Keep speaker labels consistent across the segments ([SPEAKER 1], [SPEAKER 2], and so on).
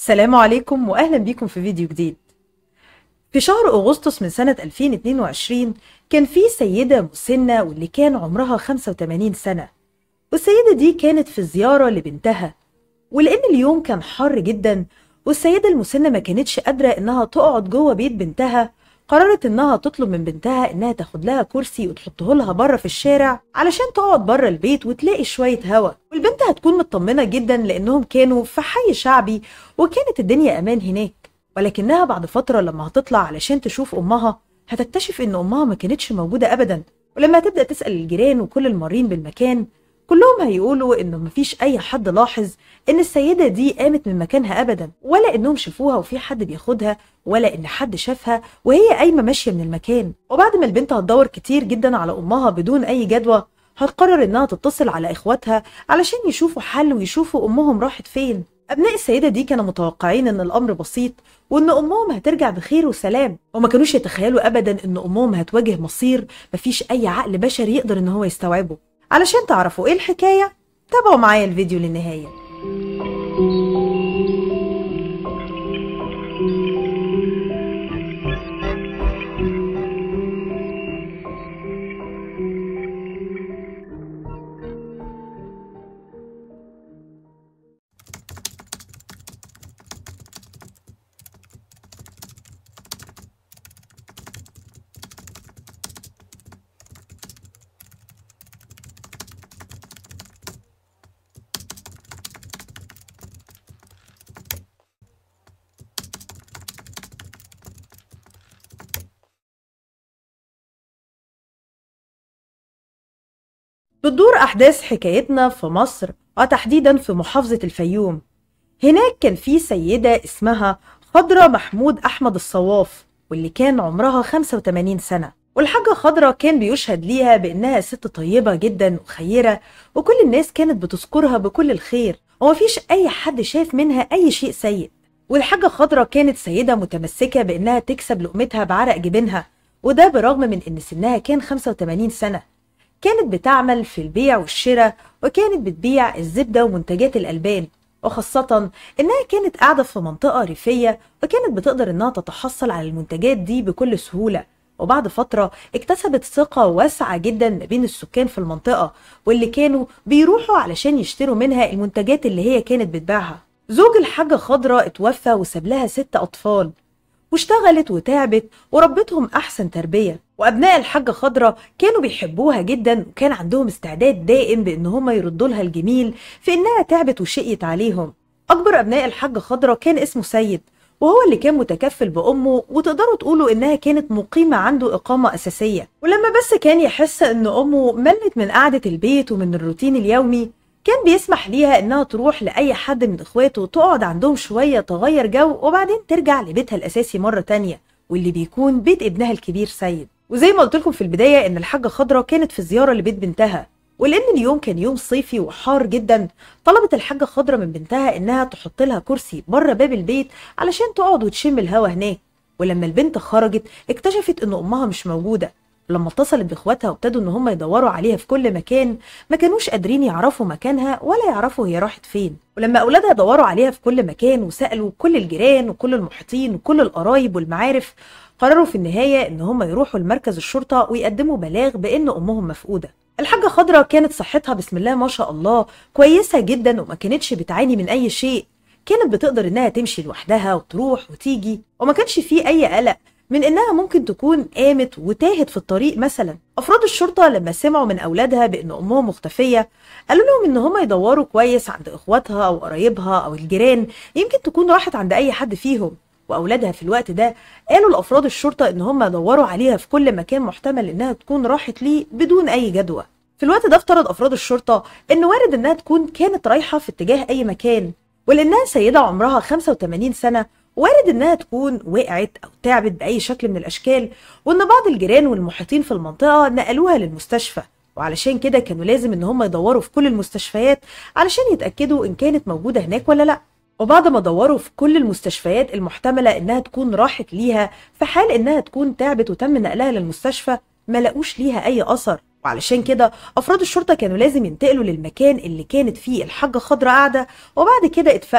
[SPEAKER 1] السلام عليكم واهلا بيكم في فيديو جديد في شهر اغسطس من سنة 2022 كان في سيدة مسنة واللي كان عمرها 85 سنة والسيدة دي كانت في زيارة لبنتها ولأن اليوم كان حر جدا والسيدة المسنة ما كانتش قادرة إنها تقعد جوه بيت بنتها قررت إنها تطلب من بنتها إنها تاخد لها كرسي وتحطه لها بره في الشارع علشان تقعد بره البيت وتلاقي شوية هوا والبنت هتكون مطمنة جدا لأنهم كانوا في حي شعبي وكانت الدنيا أمان هناك ولكنها بعد فترة لما هتطلع علشان تشوف أمها هتكتشف إن أمها ما كانتش موجودة أبدا ولما تبدأ تسأل الجيران وكل المارين بالمكان كلهم هيقولوا إنه مفيش أي حد لاحظ إن السيدة دي قامت من مكانها أبدا ولا إنهم شافوها وفي حد بياخدها ولا إن حد شافها وهي قايمة ماشية من المكان وبعد ما البنت هتدور كتير جدا على أمها بدون أي جدوى هتقرر إنها تتصل على إخواتها علشان يشوفوا حل ويشوفوا أمهم راحت فين أبناء السيدة دي كانوا متوقعين إن الأمر بسيط وإن أمهم هترجع بخير وسلام وما كانوش يتخيلوا أبدا إن أمهم هتواجه مصير مفيش أي عقل بشري يقدر إن هو يستوعبه علشان تعرفوا إيه الحكاية تابعوا معايا الفيديو للنهاية بتدور أحداث حكايتنا في مصر وتحديدا في محافظة الفيوم هناك كان في سيدة اسمها خضرة محمود أحمد الصواف واللي كان عمرها 85 سنة والحاجة خضرة كان بيشهد ليها بإنها ست طيبة جدا وخيرة وكل الناس كانت بتذكرها بكل الخير ومفيش أي حد شاف منها أي شيء سيء والحاجة خضرة كانت سيدة متمسكة بإنها تكسب لقمتها بعرق جبينها وده برغم من إن سنها كان 85 سنة كانت بتعمل في البيع والشراء وكانت بتبيع الزبدة ومنتجات الألبان وخاصة إنها كانت قاعدة في منطقة ريفية وكانت بتقدر إنها تتحصل على المنتجات دي بكل سهولة وبعد فترة اكتسبت ثقة واسعة جدا ما بين السكان في المنطقة واللي كانوا بيروحوا علشان يشتروا منها المنتجات اللي هي كانت بتبيعها زوج الحاجة خضرة اتوفى وساب لها ست أطفال واشتغلت وتعبت وربتهم أحسن تربية وأبناء الحاجة خضرة كانوا بيحبوها جدا وكان عندهم استعداد دائم بإن هم يردوا لها الجميل في إنها تعبت وشقيت عليهم أكبر أبناء الحاجة خضرة كان اسمه سيد وهو اللي كان متكفل بأمه وتقدروا تقولوا إنها كانت مقيمة عنده إقامة أساسية ولما بس كان يحس إن أمه ملت من قعدة البيت ومن الروتين اليومي كان بيسمح ليها إنها تروح لأي حد من إخواته تقعد عندهم شوية تغير جو وبعدين ترجع لبيتها الأساسي مرة تانية واللي بيكون بيت ابنها الكبير سيد وزي ما قلت لكم في البداية إن الحاجة خضرة كانت في زيارة لبيت بنتها ولأن اليوم كان يوم صيفي وحار جدا طلبت الحاجة خضرة من بنتها إنها تحط لها كرسي بره باب البيت علشان تقعد وتشم الهوا هناك ولما البنت خرجت اكتشفت إن أمها مش موجودة لما اتصلت باخواتها وابتدوا ان هم يدوروا عليها في كل مكان ما كانوش قادرين يعرفوا مكانها ولا يعرفوا هي راحت فين ولما اولادها دوروا عليها في كل مكان وسالوا كل الجيران وكل المحيطين وكل القرايب والمعارف قرروا في النهايه ان هم يروحوا لمركز الشرطه ويقدموا بلاغ بان امهم مفقوده الحاجه خضرة كانت صحتها بسم الله ما شاء الله كويسه جدا وما كانتش بتعاني من اي شيء كانت بتقدر انها تمشي لوحدها وتروح وتيجي وما كانش فيه اي قلق من انها ممكن تكون قامت وتاهت في الطريق مثلا افراد الشرطه لما سمعوا من اولادها بان امهم مختفيه قالوا لهم ان هم يدوروا كويس عند اخواتها او قرايبها او الجيران يمكن تكون راحت عند اي حد فيهم واولادها في الوقت ده قالوا لافراد الشرطه ان هم دوروا عليها في كل مكان محتمل انها تكون راحت ليه بدون اي جدوى في الوقت ده افترض افراد الشرطه ان وارد انها تكون كانت رايحه في اتجاه اي مكان ولانها سيده عمرها 85 سنه وارد انها تكون وقعت او تعبت باي شكل من الاشكال وان بعض الجيران والمحيطين في المنطقه نقلوها للمستشفى وعلشان كده كانوا لازم ان هم يدوروا في كل المستشفيات علشان يتاكدوا ان كانت موجوده هناك ولا لا وبعد ما دوروا في كل المستشفيات المحتمله انها تكون راحت ليها في حال انها تكون تعبت وتم نقلها للمستشفى ما لقوش ليها اي اثر وعلشان كده افراد الشرطه كانوا لازم ينتقلوا للمكان اللي كانت فيه الحاجه خضرا قاعده وبعد كده اتفقدت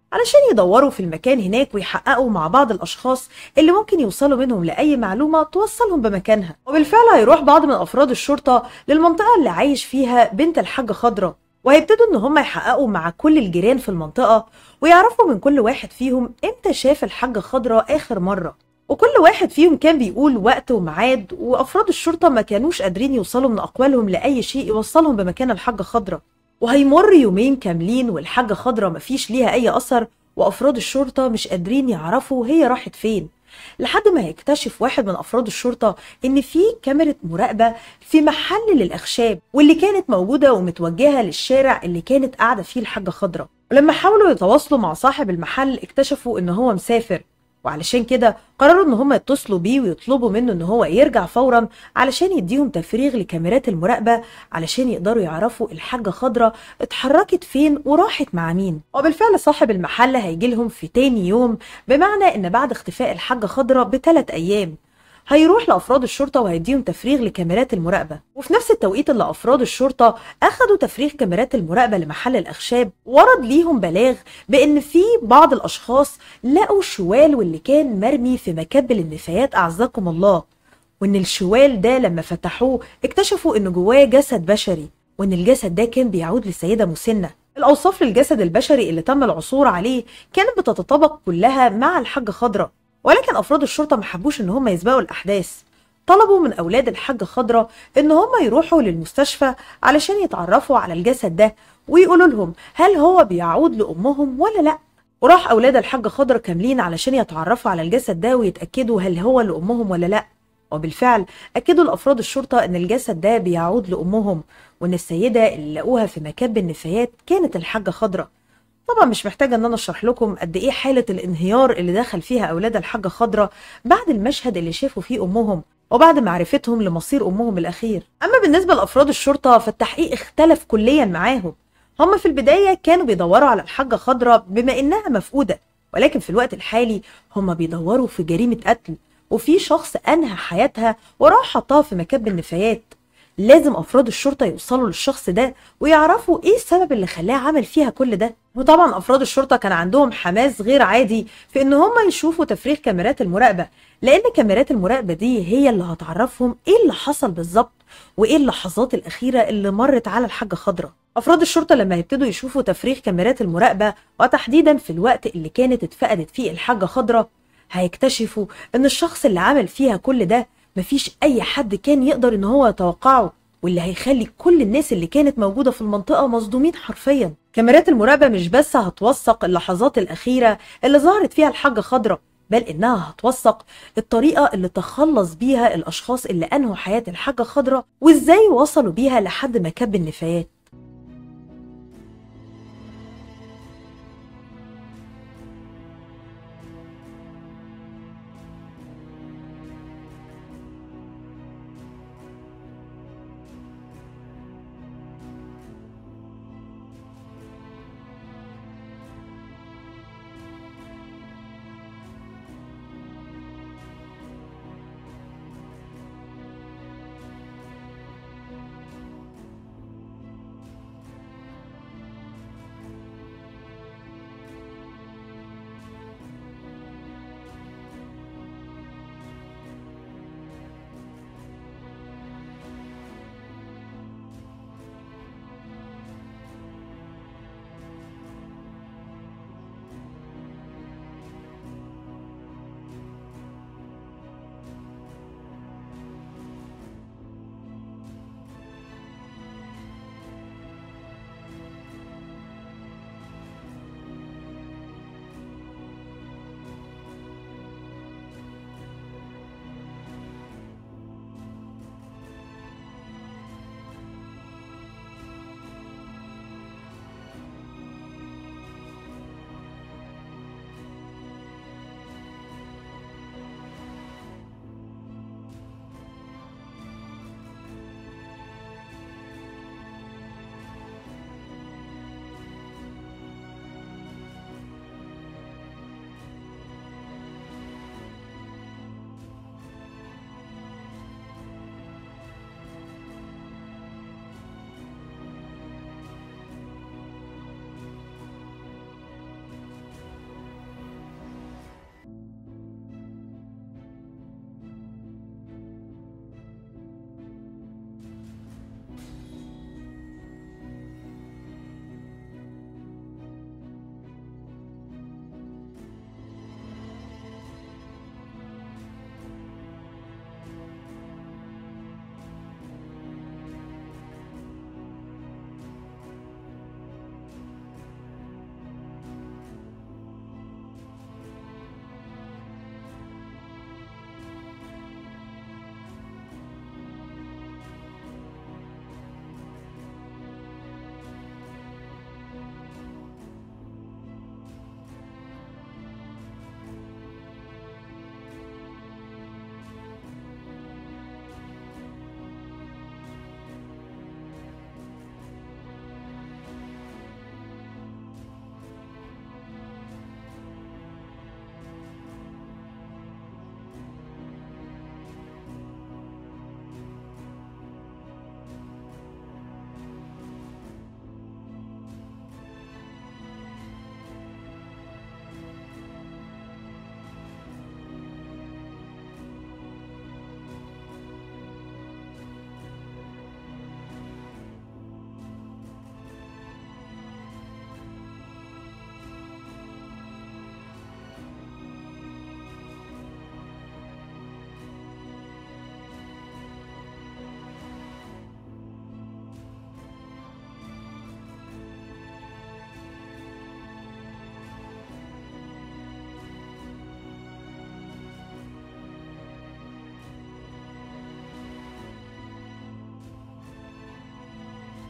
[SPEAKER 1] علشان يدوروا في المكان هناك ويحققوا مع بعض الأشخاص اللي ممكن يوصلوا منهم لأي معلومة توصلهم بمكانها وبالفعل هيروح بعض من أفراد الشرطة للمنطقة اللي عايش فيها بنت الحاجة خضرة وهيبتدوا إن هم يحققوا مع كل الجيران في المنطقة ويعرفوا من كل واحد فيهم إمتى شاف الحاجة خضرة آخر مرة وكل واحد فيهم كان بيقول وقت وميعاد وأفراد الشرطة ما كانوش قادرين يوصلوا من أقوالهم لأي شيء يوصلهم بمكان الحاجة خضرة وهيمر يومين كاملين والحاجة خضرة مفيش ليها أي أثر وأفراد الشرطة مش قادرين يعرفوا هي راحت فين لحد ما هيكتشف واحد من أفراد الشرطة إن في كاميرا مراقبة في محل للأخشاب واللي كانت موجودة ومتوجهة للشارع اللي كانت قاعدة فيه الحاجة خضرة ولما حاولوا يتواصلوا مع صاحب المحل اكتشفوا إن هو مسافر وعلشان كده قرروا ان هم يتصلوا بيه ويطلبوا منه ان هو يرجع فورا علشان يديهم تفريغ لكاميرات المراقبه علشان يقدروا يعرفوا الحاجه خضرة اتحركت فين وراحت مع مين وبالفعل صاحب المحل هيجي لهم في تاني يوم بمعنى ان بعد اختفاء الحاجه خضرة بثلاث ايام هيروح لافراد الشرطه وهيديهم تفريغ لكاميرات المراقبه وفي نفس التوقيت اللي افراد الشرطه اخذوا تفريغ كاميرات المراقبه لمحل الاخشاب ورد ليهم بلاغ بان في بعض الاشخاص لقوا شوال واللي كان مرمي في مكب النفايات اعزكم الله وان الشوال ده لما فتحوه اكتشفوا ان جواه جسد بشري وان الجسد ده كان بيعود لسيده مسنه الاوصاف للجسد البشري اللي تم العثور عليه كانت بتتطابق كلها مع الحاجه خضراء ولكن افراد الشرطه ما حبوش ان هم يسبقوا الاحداث طلبوا من اولاد الحاجه خضراء ان هم يروحوا للمستشفى علشان يتعرفوا على الجسد ده ويقولوا لهم هل هو بيعود لامهم ولا لا وراح اولاد الحاجه خضراء كاملين علشان يتعرفوا على الجسد ده ويتاكدوا هل هو لامهم ولا لا وبالفعل اكدوا لافراد الشرطه ان الجسد ده بيعود لامهم وان السيده اللي لقوها في مكب النفايات كانت الحاجه خضراء طبعا مش محتاجة ان انا اشرح لكم قد ايه حالة الانهيار اللي دخل فيها اولاد الحاجة خضرة بعد المشهد اللي شافوا فيه امهم وبعد معرفتهم لمصير امهم الاخير اما بالنسبة لافراد الشرطة فالتحقيق اختلف كليا معاهم هم في البداية كانوا بيدوروا على الحاجة خضرة بما انها مفقودة ولكن في الوقت الحالي هم بيدوروا في جريمة قتل وفي شخص انهى حياتها وراح حطها في مكب النفايات لازم افراد الشرطه يوصلوا للشخص ده ويعرفوا ايه السبب اللي خلاه عمل فيها كل ده وطبعا افراد الشرطه كان عندهم حماس غير عادي في ان هم يشوفوا تفريغ كاميرات المراقبه لان كاميرات المراقبه دي هي اللي هتعرفهم ايه اللي حصل بالظبط وايه اللحظات الاخيره اللي مرت على الحاجه خضرة افراد الشرطه لما يبتدوا يشوفوا تفريغ كاميرات المراقبه وتحديدا في الوقت اللي كانت اتفقدت فيه الحاجه خضرة هيكتشفوا ان الشخص اللي عمل فيها كل ده مفيش اي حد كان يقدر ان هو يتوقعه واللي هيخلي كل الناس اللي كانت موجوده في المنطقه مصدومين حرفيا كاميرات المراقبه مش بس هتوثق اللحظات الاخيره اللي ظهرت فيها الحاجه خضراء بل انها هتوثق الطريقه اللي تخلص بيها الاشخاص اللي انهوا حياه الحاجه خضراء وازاي وصلوا بيها لحد مكب النفايات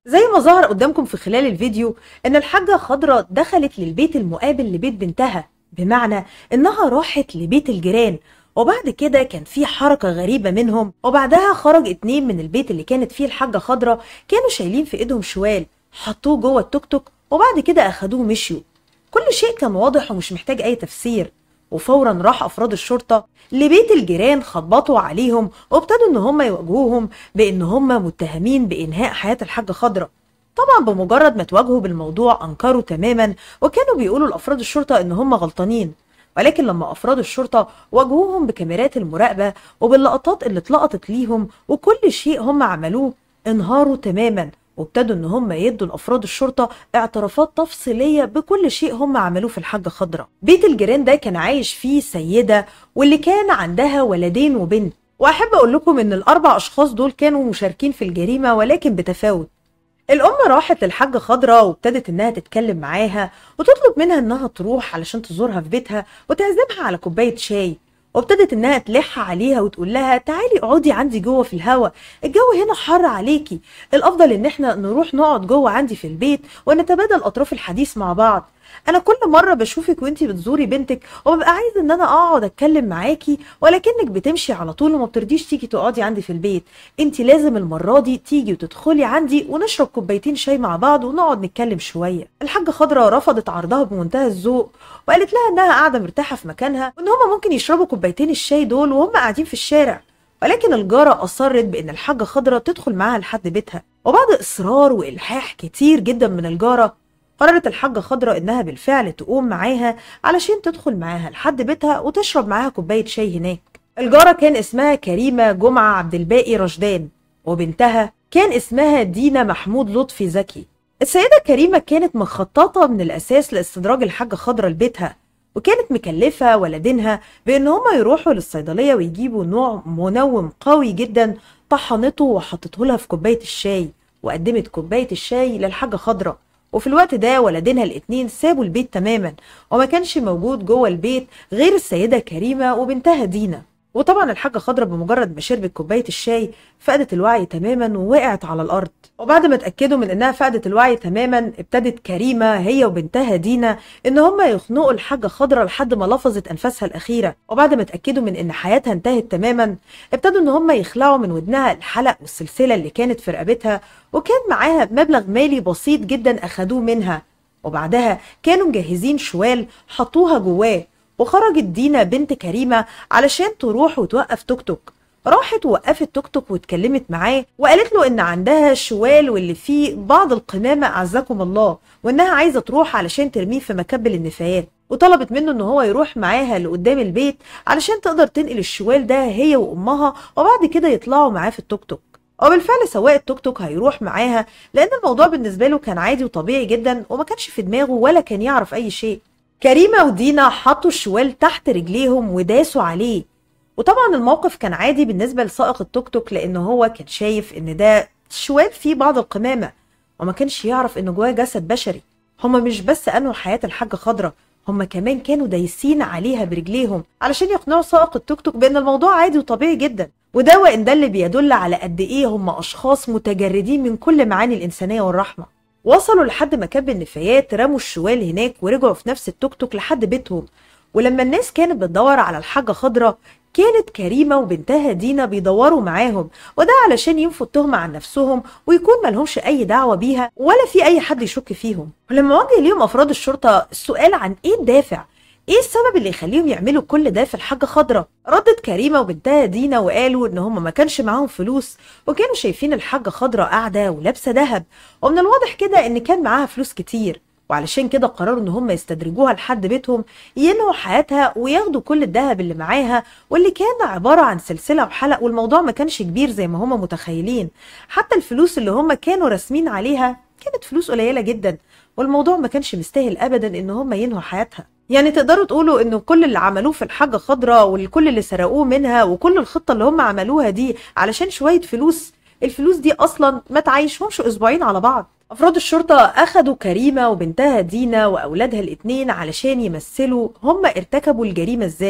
[SPEAKER 1] زي ما ظهر قدامكم في خلال الفيديو ان الحاجة خضرة دخلت للبيت المقابل لبيت بنتها بمعنى انها راحت لبيت الجيران وبعد كده كان في حركة غريبة منهم وبعدها خرج اتنين من البيت اللي كانت فيه الحاجة خضرة كانوا شايلين في ايدهم شوال حطوه جوه التوك توك وبعد كده اخدوه ومشيوا كل شيء كان واضح ومش محتاج اي تفسير وفورا راح افراد الشرطه لبيت الجيران خبطوا عليهم وابتدوا ان هم يواجهوهم بان هم متهمين بانهاء حياه الحاجه خضره طبعا بمجرد ما تواجهوا بالموضوع انكروا تماما وكانوا بيقولوا لافراد الشرطه ان هم غلطانين ولكن لما افراد الشرطه واجهوهم بكاميرات المراقبه وباللقطات اللي اتلقطت ليهم وكل شيء هم عملوه انهاروا تماما وابتدوا ان هم يدوا لافراد الشرطه اعترافات تفصيليه بكل شيء هم عملوه في الحاجه خضراء بيت الجيران ده كان عايش فيه سيده واللي كان عندها ولدين وبنت واحب اقول لكم ان الاربع اشخاص دول كانوا مشاركين في الجريمه ولكن بتفاوت الأم راحت للحاجة خضرة وابتدت إنها تتكلم معاها وتطلب منها إنها تروح علشان تزورها في بيتها وتعزمها على كوباية شاي وابتدت إنها تلح عليها وتقول لها تعالي اقعدي عندي جوه في الهوا الجو هنا حر عليكي الأفضل إن إحنا نروح نقعد جوه عندي في البيت ونتبادل أطراف الحديث مع بعض انا كل مره بشوفك وانتي بتزوري بنتك وببقى عايزه ان انا اقعد اتكلم معاكي ولكنك بتمشي على طول وما بترضيش تيجي تقعدي عندي في البيت انتي لازم المره دي تيجي وتدخلي عندي ونشرب كوبايتين شاي مع بعض ونقعد نتكلم شويه الحاجه خضرة رفضت عرضها بمنتهى الذوق وقالت لها انها قاعده مرتاحه في مكانها وان هما ممكن يشربوا كوبايتين الشاي دول وهم قاعدين في الشارع ولكن الجارة أصرت بإن الحاجة خضرة تدخل معاها لحد بيتها وبعد إصرار وإلحاح كتير جدا من الجارة قررت الحاجة خضرة إنها بالفعل تقوم معاها علشان تدخل معاها لحد بيتها وتشرب معاها كوباية شاي هناك الجارة كان اسمها كريمة جمعة عبد الباقي رشدان وبنتها كان اسمها دينا محمود لطفي زكي السيدة كريمة كانت مخططة من الأساس لاستدراج الحاجة خضرة لبيتها وكانت مكلفة ولدينها بإن هما يروحوا للصيدلية ويجيبوا نوع منوم قوي جدا طحنته وحطته لها في كوباية الشاي وقدمت كوباية الشاي للحاجة خضرة وفي الوقت ده ولدينها الاتنين سابوا البيت تماما وما كانش موجود جوه البيت غير السيدة كريمة وبنتها دينا وطبعا الحاجة خضرة بمجرد ما شربت كوباية الشاي فقدت الوعي تماما ووقعت على الأرض وبعد ما اتأكدوا من إنها فقدت الوعي تماما ابتدت كريمة هي وبنتها دينا إن هما يخنقوا الحاجة خضرة لحد ما لفظت أنفاسها الأخيرة وبعد ما اتأكدوا من إن حياتها انتهت تماما ابتدوا إن هما يخلعوا من ودنها الحلق والسلسلة اللي كانت في رقبتها وكان معاها مبلغ مالي بسيط جدا أخدوه منها وبعدها كانوا مجهزين شوال حطوها جواه وخرجت دينا بنت كريمة علشان تروح وتوقف توك توك راحت ووقفت توك توك واتكلمت معاه وقالت له ان عندها شوال واللي فيه بعض القمامة اعزكم الله وانها عايزة تروح علشان ترميه في مكب النفايات وطلبت منه ان هو يروح معاها لقدام البيت علشان تقدر تنقل الشوال ده هي وامها وبعد كده يطلعوا معاه في التوك توك وبالفعل سواق التوك توك هيروح معاها لان الموضوع بالنسبه له كان عادي وطبيعي جدا وما كانش في دماغه ولا كان يعرف اي شيء كريمة ودينا حطوا الشوال تحت رجليهم وداسوا عليه وطبعا الموقف كان عادي بالنسبة لسائق التوك توك لأن هو كان شايف إن ده شوال فيه بعض القمامة وما كانش يعرف إن جواه جسد بشري هما مش بس أنهوا حياة الحاجة خضرة هما كمان كانوا دايسين عليها برجليهم علشان يقنعوا سائق التوك توك بأن الموضوع عادي وطبيعي جدا وده وإن ده اللي بيدل على قد إيه هما أشخاص متجردين من كل معاني الإنسانية والرحمة وصلوا لحد مكب النفايات رموا الشوال هناك ورجعوا في نفس التوك توك لحد بيتهم ولما الناس كانت بتدور على الحاجة خضرة كانت كريمة وبنتها دينا بيدوروا معاهم وده علشان ينفوا التهمة عن نفسهم ويكون ملهمش أي دعوة بيها ولا في أي حد يشك فيهم ولما وجه ليهم أفراد الشرطة السؤال عن إيه الدافع ايه السبب اللي يخليهم يعملوا كل ده في الحاجة خضرة ردت كريمة وبنتها دينا وقالوا ان هم ما كانش معاهم فلوس وكانوا شايفين الحاجة خضرة قاعدة ولابسة ذهب ومن الواضح كده ان كان معاها فلوس كتير وعلشان كده قرروا ان هم يستدرجوها لحد بيتهم ينهوا حياتها وياخدوا كل الذهب اللي معاها واللي كان عبارة عن سلسلة وحلق والموضوع ما كانش كبير زي ما هم متخيلين حتى الفلوس اللي هم كانوا راسمين عليها كانت فلوس قليلة جدا والموضوع ما كانش مستاهل ابدا ان هم ينهوا حياتها يعني تقدروا تقولوا انه كل اللي عملوه في الحاجة خضراء والكل اللي سرقوه منها وكل الخطة اللي هم عملوها دي علشان شوية فلوس الفلوس دي اصلا ما تعيشهمش اسبوعين على بعض افراد الشرطة اخدوا كريمة وبنتها دينا واولادها الاتنين علشان يمثلوا هم ارتكبوا الجريمة ازاي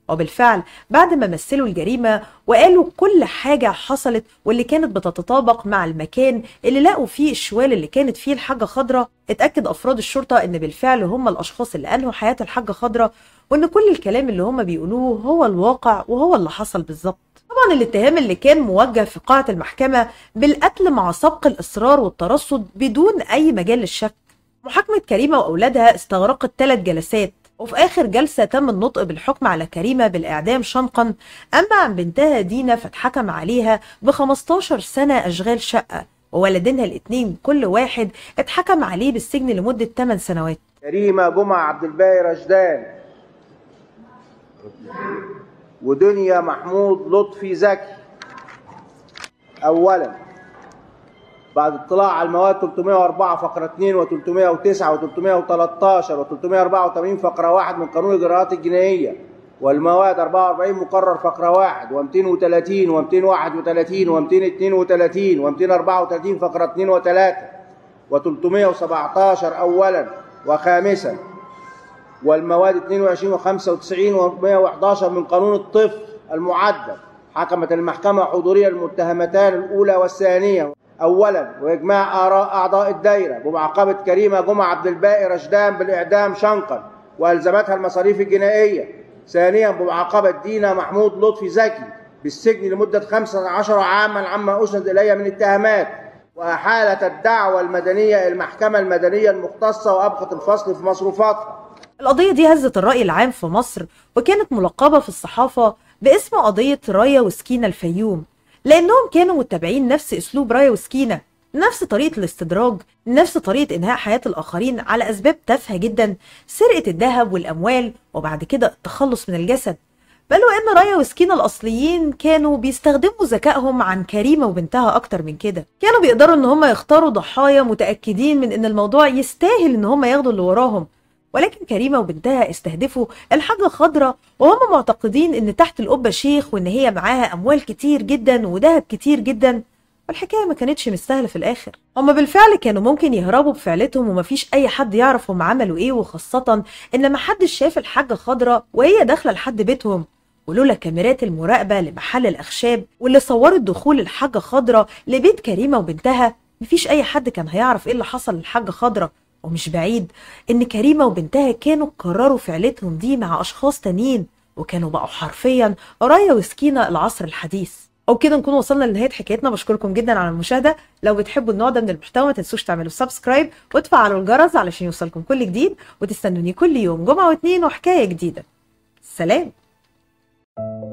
[SPEAKER 1] وبالفعل بعد ما مثلوا الجريمة وقالوا كل حاجة حصلت واللي كانت بتتطابق مع المكان اللي لقوا فيه الشوال اللي كانت فيه الحاجة خضرة اتأكد أفراد الشرطة إن بالفعل هم الأشخاص اللي أنهوا حياة الحاجة خضرة وإن كل الكلام اللي هم بيقولوه هو الواقع وهو اللي حصل بالظبط طبعا الاتهام اللي كان موجه في قاعة المحكمة بالقتل مع سبق الإصرار والترصد بدون أي مجال للشك محاكمة كريمة وأولادها استغرقت ثلاث جلسات وفي آخر جلسة تم النطق بالحكم على كريمة بالإعدام شنقا أما عن بنتها دينا فاتحكم عليها ب 15 سنة أشغال شقة وولدينها الاتنين كل واحد اتحكم عليه بالسجن لمدة 8 سنوات
[SPEAKER 2] كريمة جمعة عبد الباقي رشدان ودنيا محمود لطفي زكي أولا بعد اطلاع على المواد 304 فقرة 2 و309 و313 و384 فقرة 1 من قانون الإجراءات الجنائية والمواد 44 مقرر فقرة 1 و230 و231 و232 و234 فقرة 2 و3 و317 أولا وخامسا والمواد 22 و95 و111 من قانون الطفل المعدل حكمت المحكمة حضورية المتهمتان الأولى والثانية أولا وإجماع آراء أعضاء الدائرة بمعاقبة كريمة جمعة عبد الباقي رشدان بالإعدام شنقا وألزمتها المصاريف الجنائية ثانيا بمعاقبة دينا محمود لطفي زكي بالسجن لمدة 15 عاما عما أسند إلي من اتهامات وأحالت الدعوى المدنية المحكمة المدنية المختصة وأبقت الفصل في مصروفاتها
[SPEAKER 1] القضية دي هزت الرأي العام في مصر وكانت ملقبة في الصحافة باسم قضية رايا وسكينة الفيوم لأنهم كانوا متبعين نفس أسلوب رايا وسكينة نفس طريقة الاستدراج نفس طريقة إنهاء حياة الآخرين على أسباب تافهة جدا سرقة الذهب والأموال وبعد كده التخلص من الجسد بل وإن رايا وسكينة الأصليين كانوا بيستخدموا ذكائهم عن كريمة وبنتها أكتر من كده كانوا بيقدروا إن هم يختاروا ضحايا متأكدين من إن الموضوع يستاهل إن هم ياخدوا اللي وراهم ولكن كريمة وبنتها استهدفوا الحاجة خضرة وهم معتقدين ان تحت القبة شيخ وان هي معاها اموال كتير جدا وذهب كتير جدا والحكاية ما كانتش مستاهلة في الآخر هما بالفعل كانوا ممكن يهربوا بفعلتهم ومفيش أي حد يعرف هم عملوا إيه وخاصة إن محدش شاف الحاجة خضرة وهي داخلة لحد بيتهم ولولا كاميرات المراقبة لمحل الأخشاب واللي صورت دخول الحاجة خضرة لبيت كريمة وبنتها مفيش أي حد كان هيعرف إيه اللي حصل للحاجة خضرة ومش بعيد إن كريمة وبنتها كانوا قرروا فعلتهم دي مع أشخاص تانيين وكانوا بقوا حرفيا رايا وسكينة العصر الحديث وبكده نكون وصلنا لنهايه حكايتنا بشكركم جدا على المشاهده لو بتحبوا النوع ده من المحتوى ما تنسوش تعملوا سبسكرايب وتفعلوا الجرس علشان يوصلكم كل جديد وتستنوني كل يوم جمعه واثنين وحكايه جديده سلام